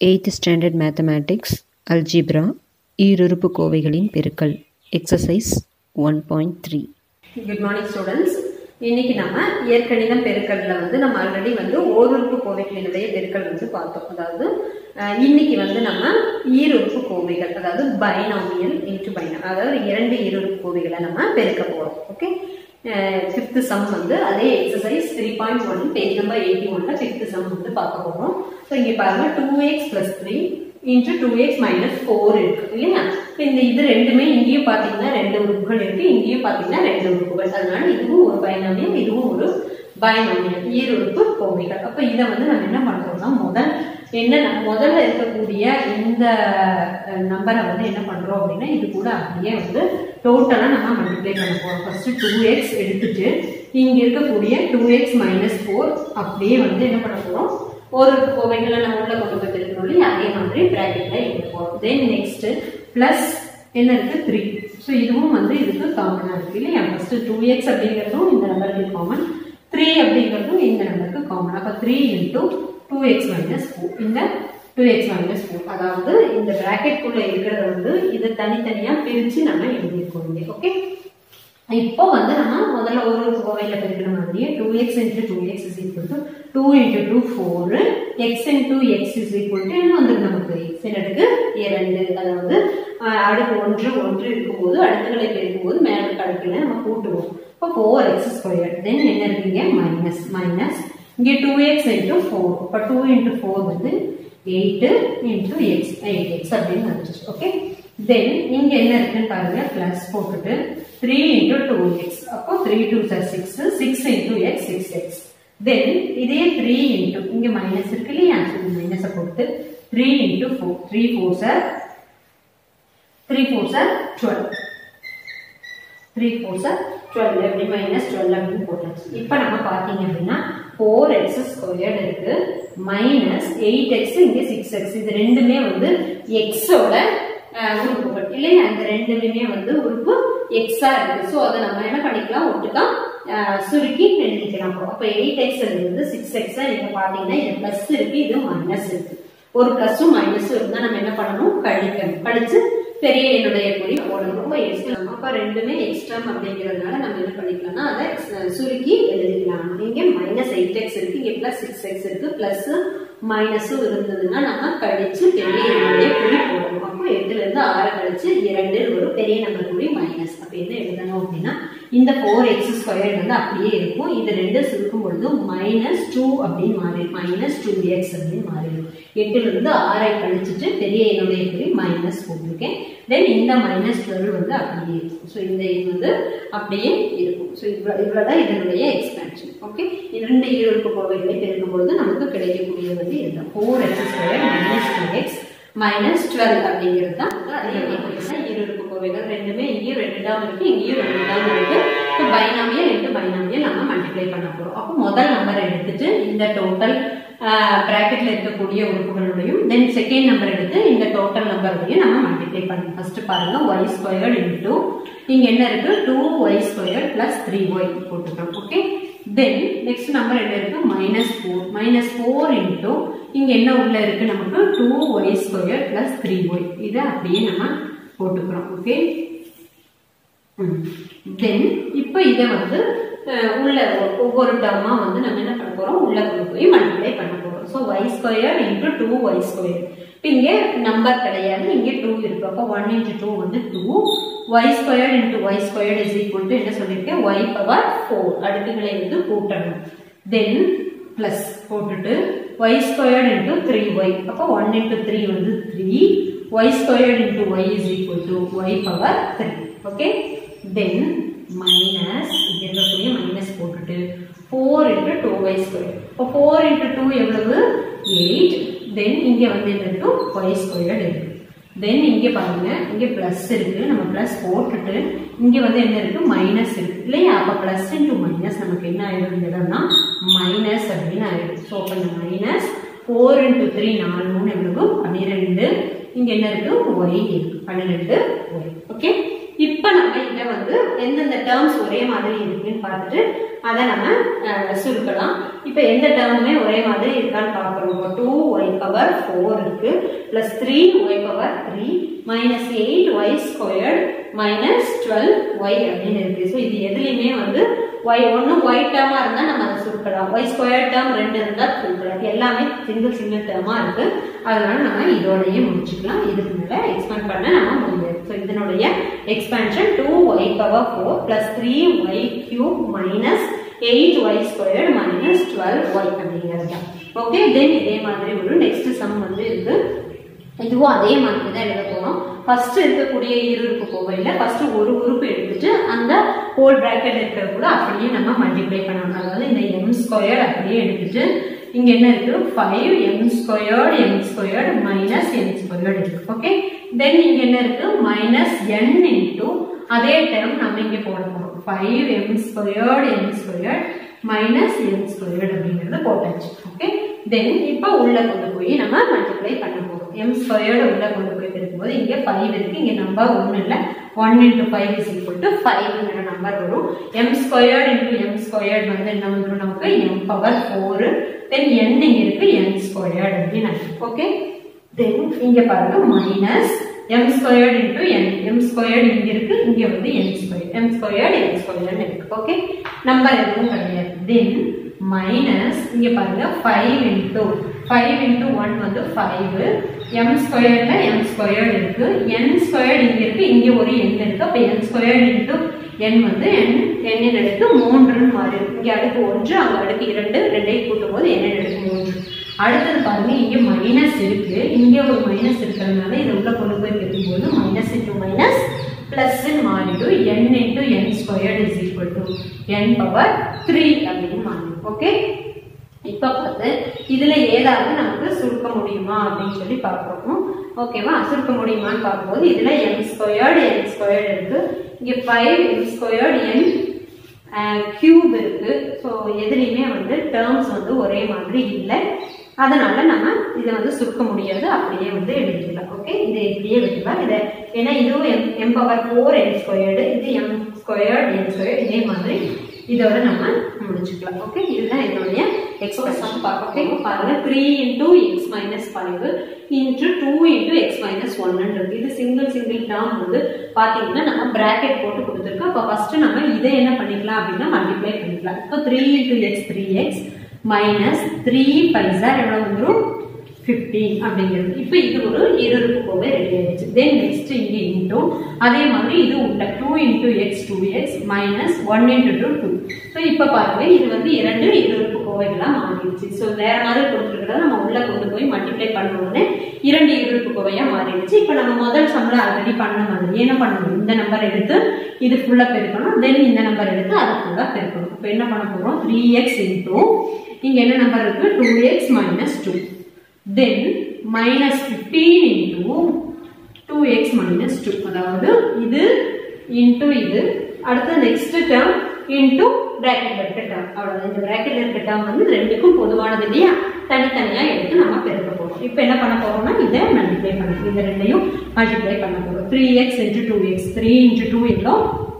eighth standard mathematics algebra ஈருறுப்பு கோவைகளின் பெருக்கல் exercise one point three good morning students இன்னைக்கு நம்ம இயற்கணிதம் பெருக்கல்ல வந்து நம்ம ஆல்ரெடி வந்து ஓருறுப்பு கோவைகளினுடைய பெருக்கல் வந்து பார்த்தோம் அதாவது அஹ், இன்னைக்கு வந்து நம்ம ஈருறுப்பு கோவைகள் அதாவது பைனாமியல் இன்ட்டு பைனம் அதாவது இரண்டு ஈருறுப்பு கோவைகளை நம்ம பெருக்க போறோம் ஓகே ஃபிஃப்த் சம் வந்து அதே exercise three point one page number eighty ஒன்ல ஃபிஃப்த் சம் வந்து பார்க்க போறோம் ஸோ இங்க பாருங்க two x plus three into two x minus four இருக்கு இல்லையா இப்போ இந்த இது ரெண்டுமே இங்கேயும் பார்த்தீங்கன்னா ரெண்டு உறுப்புகள் இருக்கு இங்கேயும் பார்த்தீங்கன்னா ரெண்டு உறுப்புகள் அதனால இதுவும் ஒரு பைனாமியம் இதுவும் ஒரு பைனாமியம் ஈருறுப்பு கோவைகள் அப்போ இதை வந்து நம்ம என்ன பண்றோம்னா முதல் என்ன நம்ம முதல்ல இருக்கக்கூடிய இந்த நம்பரை வந்து என்ன பண்றோம் அப்படின்னா இது கூட அப்படியே வந்து டோட்டலா நம்ம மல்டிப்ளை பண்ண போறோம் ஃபர்ஸ்ட் டூ எக்ஸ் எடுத்துட்டு இங்க இருக்கக்கூடிய டூ எக்ஸ் மைனஸ் ஃபோர் அப்படியே வந்து என்ன பண்ண போறோம் ஒரு கோவைகளை நம்ம உள்ள கொண்டு போய் பெருக்கணும் இல்லையா அதே மாதிரி பிராக்கெட்ல எழுத போறோம் தென் நெக்ஸ்ட் பிளஸ் என்ன இருக்கு த்ரீ ஸோ இதுவும் வந்து இதுக்கு காமனா இருக்கு இல்லையா ஃபர்ஸ்ட் டூ எக்ஸ் அப்படிங்கிறதும் இந்த நம்பருக்கு காமன் த்ரீ அப்படிங்கிறதும் இந்த நம்பருக்கு காமன் அப்போ three into two x minus four இந்த டூ எக்ஸ் மைனஸ் ஃபோர் அதாவது இந்த பிராக்கெட்குள்ள இருக்கிறத வந்து இதை தனித்தனியா பிரிச்சு நம்ம எழுதியிருக்கோம் இங்கே ஓகே இப்போ வந்து நம்ம முதல்ல ஒரு ஒரு கோவையில் பெருக்கிற மாதிரியே two x into two x is equal to two into two four x into x is equal to என்ன வந்துடும் நமக்கு எக்ஸ் அடுக்கு இரண்டு அதாவது ஆஹ், அடுக்கு ஒன்று ஒன்று இருக்கும்போது அடுக்குகளை பெருக்கும்போது மேலே அடுக்குல நம்ம கூட்டுவோம் இப்போ ஃபோர் எக்ஸ் ஸ்கொயர் தென் என்ன இருக்கீங்க மைனஸ் மைனஸ் இங்கே டூ எக்ஸ் இன்ட்டு ஃபோர் இப்போ டூ இன்ட்டு ஃபோர் வந்து eight into x eight x அப்படின்னு வந்துச்சு ஓகே தென் இங்க என்ன இருக்குன்னு பாருங்க பிளஸ் போட்டுட்டு த்ரீ இன்டூ டூ எக்ஸ் அப்போ த்ரீ டூ சார் six six into x six x then இதே த்ரீ இன்டூ இங்க மைனஸ் இருக்கு இல்லையா மைனஸை போட்டு three into four three four சார் த்ரீ ஃபோர் சார் டுவெல் த்ரீ ஃபோர் சார் டுவெல் எப்படி மைனஸ் டுவெல் அப்படின்னு போட்டாச்சு இப்போ நம்ம பார்த்தீங்க அப்படின்னா ஃபோர் எக்ஸ் ஸ்கொயர்டு இருக்கு மைனஸ் எயிட் எக்ஸ் இங்கே சிக்ஸ் எக்ஸ் இது ரெண்டுமே வந்து எக்ஸோட உறுப்புகள் இல்லையா இந்த ரெண்டுலையுமே வந்து உறுப்பு எக்ஸா இருக்கு ஸோ அதை நம்ம என்ன பண்ணிக்கலாம் ஒட்டுக்கா அஹ், சுருக்கி எழுதிக்கலாம் அப்போ எயிட் எக்ஸ் இருந்து சிக்ஸ் எக்ஸா நீங்க பார்த்தீங்கன்னா இது பிளஸ் இருக்கு இது மைனஸ் இருக்கு ஒரு பிளஸும் மைனஸும் இருந்தா நம்ம என்ன பண்ணணும் கழிக்கணும் கழிச்சு பெரிய என்னுடைய குறி போடணும் ரொம்ப எக்ஸ்ட்ரா அப்ப ரெண்டுமே எக்ஸ்ட்ரம் அப்படிங்கிறதுனால நம்ம என்ன பண்ணிக்கலாம்னா அதை அஹ், சுருக்கி எழுதிக்கலாம் இங்க மைனஸ் எயிட் எக்ஸ் இருக்கு இங்க பிளஸ் சிக்ஸ் எக்ஸ் இருக்கு பிளஸ் மைனஸும் இருந்ததுன்னா நம்ம கழிச்சு பெரிய என்னுடைய குறி போடணும் அப்போ எட்டுல இருந்து ஆறு கழிச்சு இரண்டு ஒரு பெரிய நம்பர் குறி மைனஸ் அப்ப என்ன எழுதணும் அப்படின்னா இந்த ஃபோர் எக்ஸ் ஸ்கொயர் வந்து அப்படியே இருக்கும் இது ரெண்டு சுருக்கும் பொழுது மைனஸ் டூ அப்படின்னு மாறி மைனஸ் டூ எக்ஸ் அப்படின்னு மாறிடும் எட்டுல இருந்து ஆறை கழிச்சிட்டு பெரிய என்னுடைய குறி மைனஸ் போட்டிருக்கேன் தென் இந்த மைனஸ் டுவெல் வந்து அப்படியே இருக்கும் ஸோ இந்த இது வந்து அப்படியே இருக்கும் ஸோ இவ்வளோ இவ்வளோதான் இதனுடைய எக்ஸ்பேன்ஷன் ஓகே இரண்டு ஈருறுப்பு கோவைகளை பெருக்கும் பொழுது நமக்கு கிடைக்கக்கூடியது வந்து இதுதான் four x square minus two x minus twelve அப்படிங்கிறது தான் அதே ஈருறுப்பு கோவைகள் ரெண்டுமே இங்கேயும் ரெண்டு டேர்ம் இருக்கு இங்கேயும் ரெண்டு டேர்ம் இருக்கு இப்போ பைனாமியல் ரெண்டு பைனாமியல் நம்ம மல்டிப்ளை பண்ண போறோம் அப்போ முதல் நம்பர் எடுத்துட்டு இந்த டோட்டல் பிராக்கெட்ல இருக்கக்கூடிய உறுப்புகளுடையும் தென் செகண்ட் நம்பர் எடுத்து இந்த டோட்டல் நம்பருடையும் நம்ம மல்டிப்ளை பண்ணணும் ஃபர்ஸ்ட் பாருங்க ஒய் ஸ்கொயர்ட் இன்டூ இங்க என்ன இருக்கு two y square plus three y போட்டுக்கிறோம் ஓகே தென் நெக்ஸ்ட் நம்பர் என்ன இருக்கு minus four minus four into இங்க என்ன உள்ள இருக்கு நமக்கு two y square plus three y இதை அப்படியே நம்ம போட்டுக்கிறோம் ஓகே தென் இப்போ இதை வந்து அஹ், உள்ள ஒ- ஒவ்வொரு டேர்மா வந்து நம்ம என்ன பண்ண போறோம் உள்ள கொண்டு போய் மல்டிப்ளை பண்ண போறோம் so y square into two y square இப்போ இங்கே நம்பர் கிடையாது இங்கே டூ இருக்கு அப்போ ஒன் இன்ட்டு டூ வந்து two y square into y square is equal to என்ன சொல்லியிருக்கேன் ஒய் பவர் ஃபோர் அடுக்குகளை வந்து கூட்டணும் தென் பிளஸ் போட்டுட்டு y squared into three y அப்போ ஒன் இன்டூ த்ரீ வந்து three y squared into y is equal to y power three okay then minus இங்கே இருக்கக்கூடிய மைனஸ் போட்டுட்டு four into two y square இப்போ ஃபோர் இன்ட்டு டூ எவ்வளவு eight then இங்கே வந்து என்ன டூ ஒய் ஸ்கொயர்டு இருக்கு தென் இங்கே பாருங்க இங்கே ப்ளஸ் இருக்கு நம்ம ப்ளஸ் போட்டுட்டு இங்கே வந்து என்ன இருக்கு மைனஸ் இருக்கு இல்லையா அப்போ ப்ளஸ் இன்டூ மைனஸ் நமக்கு என்ன ஆயிடும் இடம்னா மைனஸ் அப்படின்னு ஆயிடும் ஸோ அப்போ இந்த மைனஸ் ஃபோர் இன்டூ த்ரீ நாலு மூணு எவ்வளவு பன்னிரெண்டு இங்கே என்ன இருக்கு ஒய் இருக்கு பன்னிரெண்டு ஒய் ஓகே இப்போ நம்ம இதை வந்து எந்தெந்த டேர்ம்ஸ் ஒரே மாதிரி இருக்குன்னு பார்த்துட்டு அதை நம்ம அஹ், சுருக்கலாம் இப்போ எந்த டேர்முமே ஒரே மாதிரி இருக்கான்னு பார்க்கணும் இப்போ டூ ஒய் பவர் ஃபோர் இருக்கு plus three y power three minus eight y squared minus twelve y அப்படின்னு இருக்கு ஸோ இது எதுலையுமே வந்து ஒய் ஒன்று ஒய் டேர்மா இருந்தால் நம்ம அதை சுருக்கலாம் ஒய் ஸ்கொயர் டேர்ம் ரெண்டு இருந்தால் சுருக்கலாம் எல்லாமே சிங்கிள் சிங்கிள் டேர்மா இருக்கு அதனால நம்ம இதோடயே முடிச்சுக்கலாம் இதுக்கு மேலே எக்ஸ்பேண்ட் பண்ண நம்ம முடியாது ஸோ இதனுடைய expansion two y power four plus three y cube minus eight y square minus twelve y அப்படிங்கிறது தான் ஓகே தென் இதே மாதிரி ஒரு நெக்ஸ்ட் சம் வந்து இருக்கு இதுவும் அதே மாதிரி தான் எழுத போறோம் ஃபர்ஸ்ட் இருக்கக்கூடிய இருப்பு கோவையில ஃபர்ஸ்ட் ஒரு உறுப்பு எடுத்துட்டு அந்த ஹோல் பிராக்கெட் இருக்கிற கூட அப்படியே நம்ம மல்டிப்ளை பண்ணணும் அதாவது இந்த எம் ஸ்கொயர் அப்படியே எடுத்துட்டு இங்க என்ன இருக்கு five m squared m squared minus m squared இருக்கு ஓகே தென் இங்க என்ன இருக்கு மைனஸ் என் இன்டூ அதே டேர்ம் நம்ம இங்க போட போறோம் five m squared m squared minus m squared அப்படிங்கறது போட்டாச்சு ஓகே தென் இப்போ உள்ள கொண்டு போய் நம்ம மல்டிப்ளை பண்ண போறோம் எம் ஸ்கொயர்டு உள்ள கொண்டு போய் பெருக்கும்போது இங்க ஃபைவ் இருக்கு இங்க நம்பர் ஒன்னு இல்ல one into five is equal to ஃபைவ்ங்கிற நம்பர் வரும் m squared into m squared வந்து என்ன வந்துடும் நமக்கு m power four then n இங்க இருக்கு என் ஸ்கொயர்டு அப்படின்னு ஓகே தென் இங்க பாருங்க minus m squared into n m squared இங்க இருக்கு இங்க வந்து n square m squared n squared இருக்கு ஓகே நம்பர் எதுவும் கிடையாது தென் மைனஸ் இங்க பாருங்க five into five into one வந்து ஃபைவ் எம் ஸ்கொயர்ல எம் ஸ்கொயர்டு இருக்கு என் ஸ்கொயர்டு இங்க இருக்கு இங்க ஒரு எண் இருக்கு அப்ப என் ஸ்கொயர்டு இன்டூ என் வந்து என் எண்ணின் அடுக்கு மூன்றுன்னு மாறி இருக்கு இங்க அடுக்கு ஒன்று அங்க அடுக்கு இரண்டு ரெண்டையும் கூட்டும் போது எண்ணின் அடுக்கு மூன்று அடுத்தது பாருங்க இங்க மைனஸ் இருக்கு இங்க ஒரு மைனஸ் இருக்கிறதுனால இதை உள்ள கொண்டு போய் பெருக்கும்போது மைனஸ் இன்டூ மைனஸ் பிளஸ் மாறிடும் n into n squared is equal to n power three அப்படின்னு மாறிடும் ஓகே இப்ப பார்த்து இதுல ஏதாவது நமக்கு சுருக்க முடியுமா அப்படின்னு சொல்லி பார்க்கணும் ஓகேவா சுருக்க முடியுமான்னு பார்க்கும்போது இதுல என் ஸ்கொயர்டு என் ஸ்கொயர்டு இருக்கு இங்க five n squared n cube இருக்கு ஸோ எதுலையுமே வந்து டேர்ம்ஸ் வந்து ஒரே மாதிரி இல்லை அதனால நம்ம இதை வந்து சுருக்க முடியாது அப்படியே வந்து எழுதிக்கலாம் ஓகே இதை இப்படியே விட்டுலாம் இதை ஏன்னா இதுவும் m m power four n squared இது எம் ஸ்கொயர்டு என் ஸ்கொயர்டு இதே மாதிரி இதோட நம்ம முடிச்சுக்கலாம் ஓகே இதுதான் என்னுடைய எக்ஸ்பிரஷன் பார்க்க பாருங்க three into x minus five into two into x minus one இருக்கு இது சிங்கிள் சிங்கிள் டேர்ம் வந்து பார்த்தீங்கன்னா நம்ம பிராக்கெட் போட்டு கொடுத்துருக்கோம் அப்போ ஃபர்ஸ்ட் நம்ம இதை என்ன பண்ணிக்கலாம் அப்படின்னா மல்டிப்ளை பண்ணிக்கலாம் இப்போ three into x three x minus three பைசா எவ்வளோ வந்துடும் ஃபிஃப்டீன் அப்படிங்கிறது இப்போ இது ஒரு இருப்பு கோவை ரெடி ஆயிடுச்சு தென் நெக்ஸ்ட் இங்கே இன்டூ அதே மாதிரி இது உள்ள two into x two x minus one into two two so இப்போ பாருங்க இது வந்து இரண்டு இருப்பு கோவைகளாக மாறிடுச்சு ஸோ வேற மாதிரி கொடுத்துருக்கிறத நம்ம உள்ள கொண்டு போய் மல்டிப்ளை பண்ண உடனே இரண்டு இருப்பு கோவையாக மாறிடுச்சு இப்போ நம்ம முதல் சம்பளம் ஆல்ரெடி பண்ண மாதிரி என்ன பண்ணணும் இந்த நம்பர் எடுத்து இது ஃபுல்லாக பெருக்கணும் தென் இந்த நம்பர் எடுத்து அதை ஃபுல்லாக பெருக்கணும் இப்போ என்ன பண்ண போகிறோம் த்ரீ எக்ஸ் இன்டூ இங்கே என்ன நம்பர் இருக்கு two x minus two then minus 15 into 2x minus 2 அதாவது இது into இது அடுத்த next term into bracketல இருக்க term அவ்வளவுதான் இந்த bracketல இருக்க term வந்து ரெண்டுக்கும் பொதுவானது இல்லையா தனித்தனியா எடுத்து நம்ம பெருக்க போறோம் இப்போ என்ன பண்ண போறோம்னா இதை மல்டிப்ளை பண்ணணும் இந்த ரெண்டையும் மல்டிப்ளை பண்ண போறோம் three x into two x three into two எவ்வளோ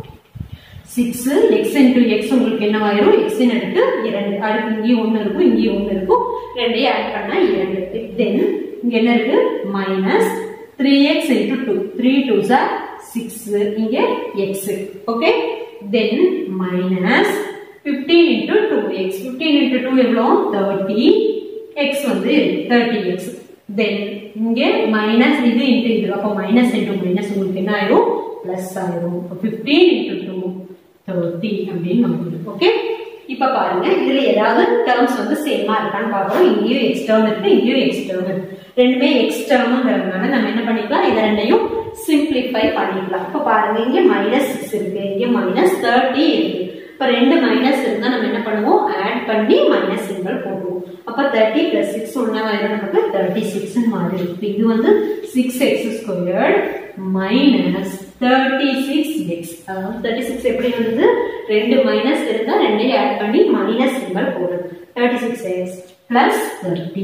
சிக்ஸ் எக்ஸ் இன்டூ எக்ஸ் உங்களுக்கு என்னவாயிரும் எக்ஸின் அடுத்து இரண்டு அடுத்து இங்கேயும் ஒன்று இருக்கும் இங்கேயும் ஒன்று இருக்கும் ரெண்டையும் ஆட் பண்ணா இரண்டு தென் இங்க என்ன இருக்கு minus three x into two three two சார் சிக்ஸ் இங்க x okay then minus fifteen into two x fifteen into two எவ்வளோ தேர்ட்டி எக்ஸ் வந்து தேர்ட்டி எக்ஸ் தென் இங்கே மைனஸ் இது இன்டூ இது அப்போ மைனஸ் இன்டூ மைனஸ் உங்களுக்கு என்ன ஆயிரும் பிளஸ் ஆயிரும் இப்போ ஃபிஃப்டீன் இன்டூ டூ தேர்ட்டி அப்படின்னு நமக்கு ஓகே இப்ப பாருங்க இதுல ஏதாவது டேர்ம்ஸ் வந்து சேமா இருக்கான்னு பார்க்கணும் இங்கேயும் எக்ஸ் டேர்ம் இருக்கு இங்கேயும் எக்ஸ் டேர்ம் இருக்கு ரெண்டுமே எக்ஸ் டேர்ம்ங்கிறதுனால நம்ம என்ன பண்ணிக்கலாம் இதை ரெண்டையும் சிம்பிளிஃபை பண்ணிக்கலாம் இப்ப பாருங்க இங்க மைனஸ் சிக்ஸ் இருக்கு இங்க மைனஸ் தேர்ட்டி இருக்கு இப்ப ரெண்டு மைனஸ் இருந்தா நம்ம என்ன பண்ணுவோம் ஆட் பண்ணி மைனஸ் சிம்பிள் போடுவோம் அப்ப தேர்ட்டி பிளஸ் சிக்ஸ் ஒன்னாயிரம் நமக்கு தேர்ட்டி சிக்ஸ் மாதிரி இருக்கு இது வந்து six x squared minus thirty six x அதாவது தேர்ட்டி சிக்ஸ் எப்படி வந்தது ரெண்டு மைனஸ் இருந்தா ரெண்டையும் ஆட் பண்ணி மைனஸ் சிம்பிள் போடுறது thirty six x plus thirty so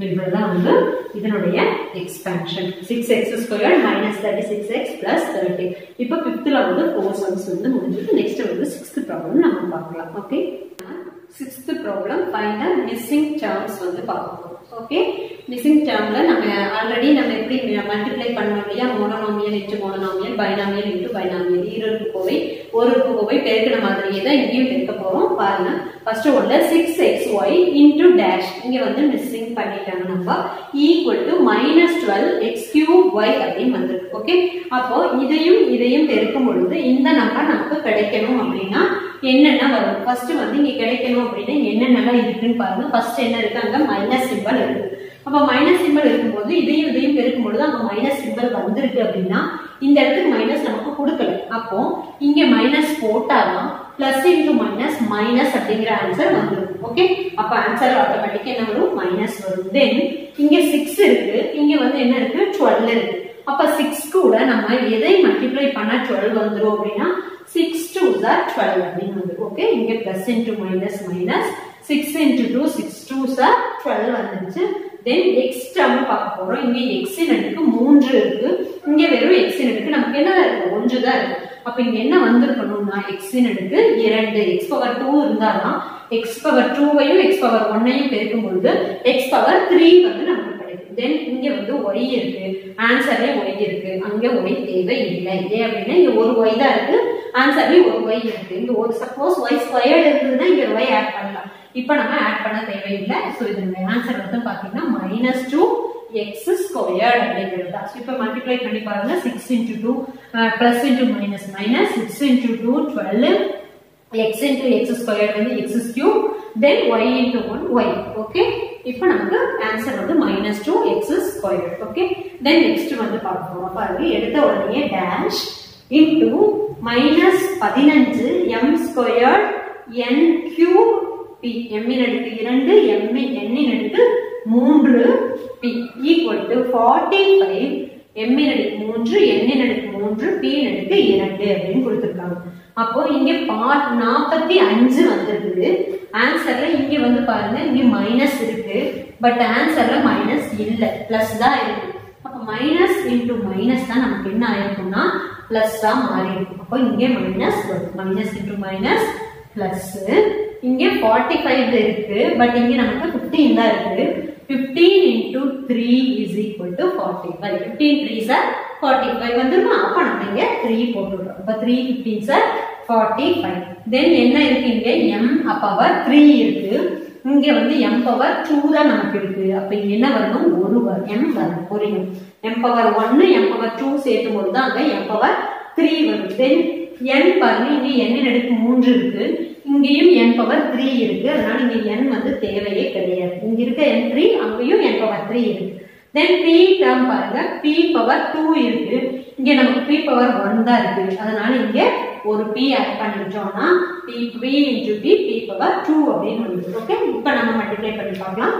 இவ்வளவுதான் வந்து இதனுடைய expansion six x square minus thirty six x plus thirty இப்போ ஃபிஃப்த்தில் வந்து ஃபோர் சம்ஸ் வந்து முடிஞ்சது நெக்ஸ்ட் வந்து சிக்ஸ்த் ப்ராப்ளம் நம்ம பார்க்கலாம் okay sixth problem find missing terms வந்து பார்க்கணும் ஓகே மிஸ்ஸிங் டேர்ம்ல நம்ம ஆல்ரெடி நம்ம எப்படி மல்டிப்ளை பண்ணோம் இல்லையா monomial into monomial binomial into binomial ஈரொரு கோவை ஒரு கோவை பெருக்கின மாதிரியே தான் இங்கேயும் பெருக்க போறோம் பாருங்க ஃபர்ஸ்ட் ஒன்ல six x y into dash இங்க வந்து மிஸ்ஸிங் பண்ணிட்டாங்க நம்ம equal to minus twelve x cube y அப்படின்னு வந்திருக்கு ஓகே அப்போ இதையும் இதையும் பெருக்கும் பொழுது இந்த நம்பர் நமக்கு கிடைக்கணும் அப்படின்னா என்னென்ன வரும் ஃபர்ஸ்ட் வந்து இங்க கிடைக்கணும் அப்படின்னா என்னென்னலாம் இருக்குன்னு பாருங்க ஃபர்ஸ்ட் என்ன இருக்கு அங்க மைனஸ் சிம்பிள் இருக்கு அப்ப மைனஸ் சிம்பிள் இருக்கும்போது இதையும் இதையும் பெருக்கும் பொழுது அங்க மைனஸ் சிம்பிள் வந்திருக்கு அப்படின்னா இந்த இடத்துக்கு மைனஸ் நமக்கு கொடுக்கல அப்போ இங்க மைனஸ் போட்டாதான் பிளஸ் இன்டு மைனஸ் மைனஸ் அப்படிங்கிற ஆன்சர் வந்துடும் ஓகே அப்ப ஆன்சர் ஆட்டோமேட்டிக் என்ன வரும் மைனஸ் வரும் தென் இங்க சிக்ஸ் இருக்கு இங்க வந்து என்ன இருக்கு டுவெல் இருக்கு அப்ப சிக்ஸ் கூட நம்ம எதை மல்டிப்ளை பண்ணா டுவெல் வந்துரும் அப்படின்னா சிக்ஸ் டூ சார் டுவெல் அப்படின்னு வந்துடும் ஓகே இங்க plus into minus minus six into two six two சார் டுவெல் வந்துருச்சு தென் எக்ஸ் டேர்ம் பார்க்க போறோம் இங்க எக்ஸ் அடுக்கு மூன்று இருக்கு இங்க வெறும் எக்ஸ் அடுக்கு நமக்கு என்ன இருக்கு ஒன்று தான் இருக்கு அப்ப இங்க என்ன வந்திருக்கணும்னா எக்ஸ் அடுக்கு இரண்டு எக்ஸ் பவர் டூ இருந்தாதான் எக்ஸ் பவர் டூவையும் எக்ஸ் பவர் ஒன்னையும் பெருக்கும் பொழுது எக்ஸ் பவர் த்ரீ வந்து நமக்கு கிடைக்கும் தென் இங்க வந்து ஒய் இருக்கு ஆன்சர்ல ஒய் இருக்கு அங்க ஒய் தேவை இல்லை ஏன் அப்படின்னா இங்க ஒரு ஒய் தான் இருக்கு ஆன்சர்லயும் ஒரு ஒய் இருக்கு இங்க ஒரு சப்போஸ் ஒய் ஸ்கொயர்டு இருந்ததுன்னா இங்க ஒய் ஆட் பண்ணலாம் இப்போ நம்ம ஆட் பண்ண தேவையில்லை ஸோ இதனுடைய ஆன்சர் வந்து பாத்தீங்கன்னா மைனஸ் டூ எக்ஸ் ஸ்கொயர்ட் அப்படிங்கிறது தான் இப்போ மல்டிப்ளை பண்ணி பாருங்க six into two plus into minus minus six into two twelve x into x squared வந்து x cube then y into one y okay இப்போ நமக்கு ஆன்சர் வந்து minus two x squared okay then next வந்து பார்ப்போம் பாருங்க எடுத்த உடனே dash into minus பதினஞ்சு m squared n cube P எம்மின் அடுக்கு இரண்டு எம்மின் எண்ணின் அடுக்கு மூன்று P equal to forty five எம்மின் அடுக்கு மூன்று எண்ணின் அடுக்கு மூன்று பி அடுக்கு இரண்டு அப்படின்னு கொடுத்துருக்காங்க அப்போ இங்க பார்ட் நாற்பத்தி அஞ்சு வந்திருக்குது ஆன்சர்ல இங்க வந்து பாருங்க இங்க மைனஸ் இருக்கு பட் ஆன்சர்ல மைனஸ் இல்ல பிளஸ் தான் இருக்கு அப்ப மைனஸ் இன்டூ மைனஸ் தான் நமக்கு என்ன ஆயிருக்கும்னா பிளஸ் தான் மாறி இருக்கும் அப்போ இங்கே மைனஸ் வரும் மைனஸ் இன்டூ மைனஸ் பிளஸ் இங்க ஃபார்ட்டி ஃபைவ் இருக்கு பட் இங்க நமக்கு ஃபிஃப்டீன் தான் இருக்கு fifteen into three is equal to forty five fifteen three சார் ஃபார்ட்டி ஃபைவ் வந்துருமா அப்போ நம்ம இங்க த்ரீ போட்டுவிடுறோம் அப்போ த்ரீ ஃபிஃப்டீன் சார் ஃபார்ட்டி ஃபைவ் தென் என்ன இருக்கு இங்க எம் பவர் த்ரீ இருக்கு இங்க வந்து எம் பவர் டூ தான் நமக்கு இருக்கு அப்ப இங்க என்ன வரணும் ஒரு எம் வரணும் புரியும் எம் பவர் ஒன்னு எம் பவர் டூ சேர்க்கும் போது தான் அங்க எம் பவர் த்ரீ வரும் தென் n பாருங்க இங்க n அடுக்கு மூன்று இருக்கு இங்கேயும் n பவர் த்ரீ இருக்கு அதனால இங்க n வந்து தேவையே கிடையாது இங்க இருக்க n த்ரீ அங்கேயும் n பவர் த்ரீ இருக்கு தென் p டேர்ம் பாருங்க p பவர் டூ இருக்கு இங்க நமக்கு p பவர் ஒன் தான் இருக்கு அதனால இங்க ஒரு p ஆட் பண்ணிட்டோம்னா p p into p p power two அப்படின்னு வந்துடும் ஓகே இப்போ நம்ம மல்டிப்ளை பண்ணி பார்க்கலாம்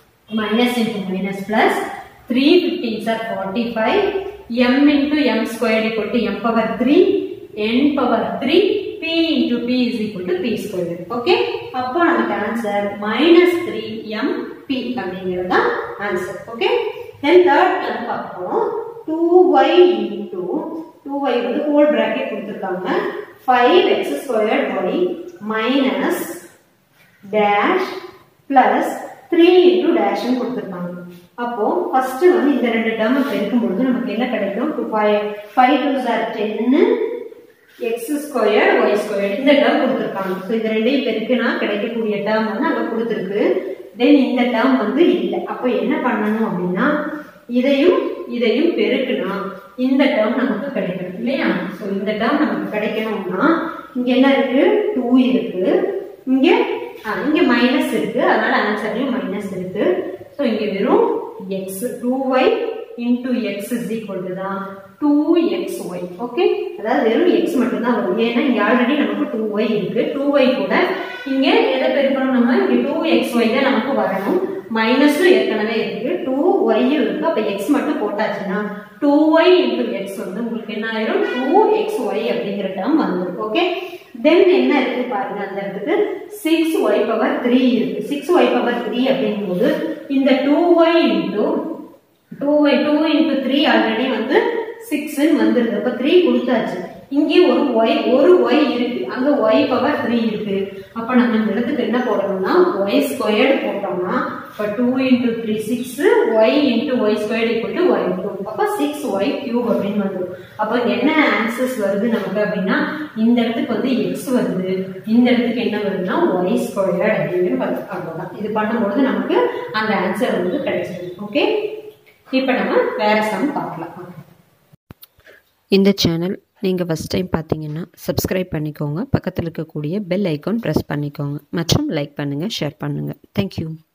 minus into minus plus 3 15s are 45 m into m squared equal to m power 3 n power 3 p into p is equal to p squared okay அப்போ நமக்கு answer minus 3 m p அப்படிங்கிறது தான் answer okay then third term பார்ப்போம் 2y into 2y வந்து whole bracket கொடுத்துருக்காங்க 5x squared y minus dash plus three into டேஷ்னு கொடுத்துருக்காங்க அப்போ ஃபர்ஸ்ட் வந்து இந்த ரெண்டு டேர்ம் பெருக்கும் பொழுது நமக்கு என்ன கிடைக்கும் two five five two sir டென்னு எக்ஸ் ஸ்கொயர் ஒய் ஸ்கொயர் இந்த டேர்ம் கொடுத்துருக்காங்க ஸோ இந்த ரெண்டையும் பெருக்குனா கிடைக்கக்கூடிய டேர்ம் வந்து அங்கே கொடுத்துருக்கு தென் இந்த டேர்ம் வந்து இல்லை அப்போ என்ன பண்ணணும் அப்படின்னா இதையும் இதையும் பெருக்குனா இந்த டேர்ம் நமக்கு கிடைக்கணும் இல்லையா ஸோ இந்த டேர்ம் நமக்கு கிடைக்கணும்னா இங்க என்ன இருக்கு டூ இருக்கு இங்க ஆ, இங்க மைனஸ் இருக்கு அதனால ஆன்சர்லயும் மைனஸ் இருக்கு ஸோ இங்க வெறும் x two y into x is equal to தான் டூ எக்ஸ் ஒய் ஓகே அதாவது வெறும் எக்ஸ் மட்டும் தான் வரும் ஏன்னா இங்க ஆல்ரெடி நமக்கு டூ ஒய் இருக்கு டூ ஒய் கூட இங்க எதை பெருக்கணும் நம்ம இங்க டூ எக்ஸ் ஒய் தான் நமக்கு வரணும் மைனஸும் ஏற்கனவே இருக்கு டூ ஒய்யும் இருக்கு அப்ப எக்ஸ் மட்டும் போட்டாச்சுன்னா டூ ஒய் இன்டூ எக்ஸ் வந்து உங்களுக்கு என்ன ஆயிரும் டூ எக்ஸ் ஒய் அப்படிங்கிற டேர்ம் வந்துடும் ஓகே தென் என்ன இருக்கு பாருங்க அந்த இடத்துக்கு சிக்ஸ் ஒய் பவர் த்ரீ இருக்கு சிக்ஸ் ஒய் பவர் த்ரீ அப்படிங்கும்போது இந்த two y into two y two into three already வந்து சிக்ஸ்ன்னு வந்துருது அப்ப த்ரீ கொடுத்தாச்சு இங்கே ஒரு ஒய் ஒரு ஒய் இருக்கு அங்க ஒய் பவர் த்ரீ இருக்கு அப்ப நம்ம இந்த இடத்துக்கு என்ன போடணும்னா ஒய் ஸ்கொயர்டு போட்டோம்னா இப்ப two into three six y into y squared equal to y two அப்ப சிக்ஸ் ஒய் கியூப் அப்படின்னு வந்துடும் அப்ப என்ன ஆன்சர்ஸ் வருது நமக்கு அப்படின்னா இந்த இடத்துக்கு வந்து எக்ஸ் வருது இந்த இடத்துக்கு என்ன வருதுன்னா ஒய் ஸ்கொயர்டு அப்படின்னு வருது அவ்வளவுதான் இது பண்ணும்போது நமக்கு அந்த ஆன்சர் வந்து கிடைச்சிருது ஓகே இப்ப நம்ம வேற சம் பார்க்கலாம் இந்த சேனல் நீங்கள் ஃபஸ்ட் டைம் பார்த்தீங்கன்னா சப்ஸ்கிரைப் பண்ணிக்கோங்க பக்கத்தில் இருக்கக்கூடிய பெல் ஐக்கான் ப்ரெஸ் பண்ணிக்கோங்க மற்றும் லைக் பண்ணுங்கள் ஷேர் பண்ணுங்கள் தேங்க்யூ